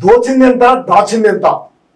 దోచిందెంత దాచిందెంత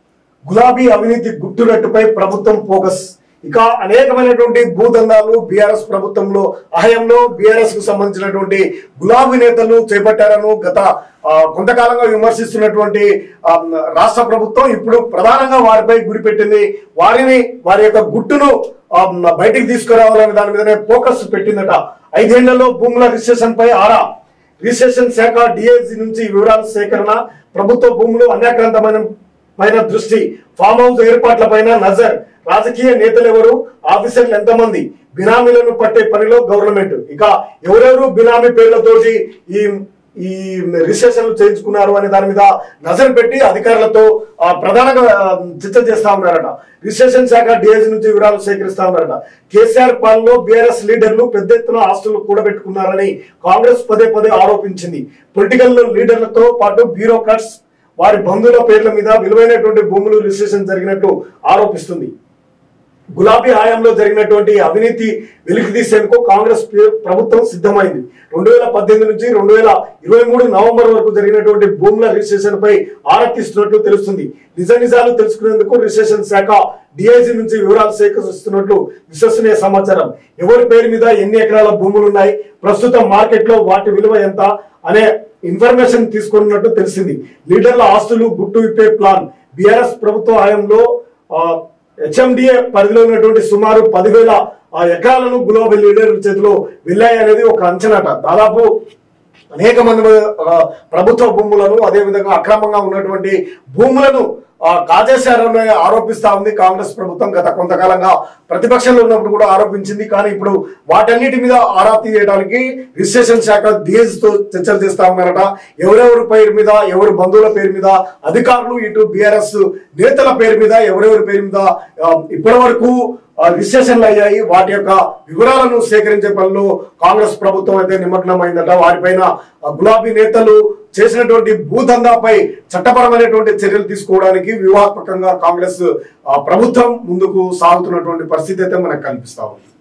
గులాబీ అవినీతి గుట్టురట్టుపై ప్రభుత్వం ఫోకస్ ఇక అనేకమైనటువంటి భూదందాలు బీఆర్ఎస్ ప్రభుత్వంలో అహయంలో బీఆర్ఎస్ కు సంబంధించినటువంటి గులాబీ నేతలు చేపట్టారను గత ఆ, కొంతకాలంగా విమర్శిస్తున్నటువంటి ఆ, రాష్ట్ర ప్రభుత్వం ఇప్పుడు ప్రధానంగా వారిపై గురిపెట్టింది వారిని వారి యొక్క గుట్టును ఆ, బయటికి తీసుకురావాలనే దాని మీదనే ఫోకస్ పెట్టిందట ఐదేళ్లలో భూముల రిజిస్ట్రేషన్ పై ఆరా రిజిస్ట్రేషన్ శాఖ డిఐజీ నుంచి వివరాల సేకరణ ప్రభుత్వ భూములు అన్యాక్రాంతమైన పైన దృష్టి ఫామ్ హౌస్ ఏర్పాట్లపైన నజర్ రాజకీయ నేతలు ఎవరు ఆఫీసర్లు ఎంతమంది బినామీలను పట్టే పనిలో గవర్నమెంట్ ఇక ఎవరెవరు బినామీ పేర్లతోటి ఈ ఈ రిజిస్ట్రేషన్లు చేయించుకున్నారు అనే దాని మీద నజర్ పెట్టి అధికారులతో ఆ, ప్రధానంగా ఆ, చర్చ చేస్తా ఉన్నారట రిజిస్ట్రేషన్ శాఖ డిఐజీ నుంచి వివరాలు సేకరిస్తా ఉన్నారట కేసీఆర్ పాలనలో బీఆర్ఎస్ లీడర్లు పెద్ద ఎత్తున ఆస్తులు కూడబెట్టుకున్నారని కాంగ్రెస్ పదే పదే ఆరోపించింది పొలిటికల్ లీడర్లతో పాటు బ్యూరోక్రాట్స్ వారి బంధువుల పేర్ల మీద విలువైనటువంటి భూములు రిజిస్ట్రేషన్ జరిగినట్టు ఆరోపిస్తుంది గులాబీ హయాంలో జరిగినటువంటి అవినీతి వెలికి తీసేందుకు కాంగ్రెస్ ప్ర- ప్రభుత్వం సిద్ధమైంది రెండు వేల పద్దెనిమిది నుంచి రెండు వేల ఇరవై మూడు నవంబర్ వరకు జరిగినటువంటి భూముల రిజిస్ట్రేషన్ పై ఆరా తీస్తున్నట్లు తెలుస్తుంది నిజ నిజాలు తెలుసుకునేందుకు రిజిస్ట్రేషన్ శాఖ డిఐజీ నుంచి వివరాలు సేకరిస్తున్నట్లు విశ్వసనీయ సమాచారం ఎవరి పేరు మీద ఎన్ని ఎకరాల భూములు ఉన్నాయి ప్రస్తుతం మార్కెట్ లో వాటి విలువ ఎంత అనే ఇన్ఫర్మేషన్ తీసుకున్నట్టు తెలిసింది లీడర్ల ఆస్తులు గుట్టు విప్పే ప్లాన్ బీఆర్ఎస్ ప్రభుత్వ హయాంలో ఆ, హెచ్ఎండిఏ పరిధిలో ఉన్నటువంటి సుమారు పదివేల ఆ ఎకరాలను గులాబీ లీడర్ చేతిలో వెళ్ళాయి అనేది ఒక అంచనాట దాదాపు అనేక మంది ఆ, ప్రభుత్వ భూములను అదే విధంగా అక్రమంగా ఉన్నటువంటి భూములను ఆ, కాజేశారని ఆరోపిస్తా ఉంది కాంగ్రెస్ ప్రభుత్వం గత కొంతకాలంగా ప్రతిపక్షంలో ఉన్నప్పుడు కూడా ఆరోపించింది కానీ ఇప్పుడు వాటన్నిటి మీద ఆరా తీయడానికి రిజిస్ట్రేషన్ శాఖ డిఎస్ తో చర్చలు చేస్తా ఉన్నారట ఎవరెవరి పేరు మీద ఎవరి బంధువుల పేరు మీద అధికారులు ఇటు బీఆర్ఎస్ నేతల పేరు మీద ఎవరెవరి పేరు మీద ఆ, ఇప్పటి వరకు ఆ, రిజిస్ట్రేషన్లు అయ్యాయి వాటి యొక్క వివరాలను సేకరించే పనిలో కాంగ్రెస్ ప్రభుత్వం అయితే నిమగ్నమైందట వారిపైన ఆ, గులాబీ నేతలు చేసినటువంటి భూదందాపై చట్టపరమైనటువంటి చర్యలు తీసుకోవడానికి వ్యూహాత్మకంగా కాంగ్రెస్ ఆ, ప్రభుత్వం ముందుకు సాగుతున్నటువంటి పరిస్థితి అయితే మనకు కనిపిస్తా ఉంది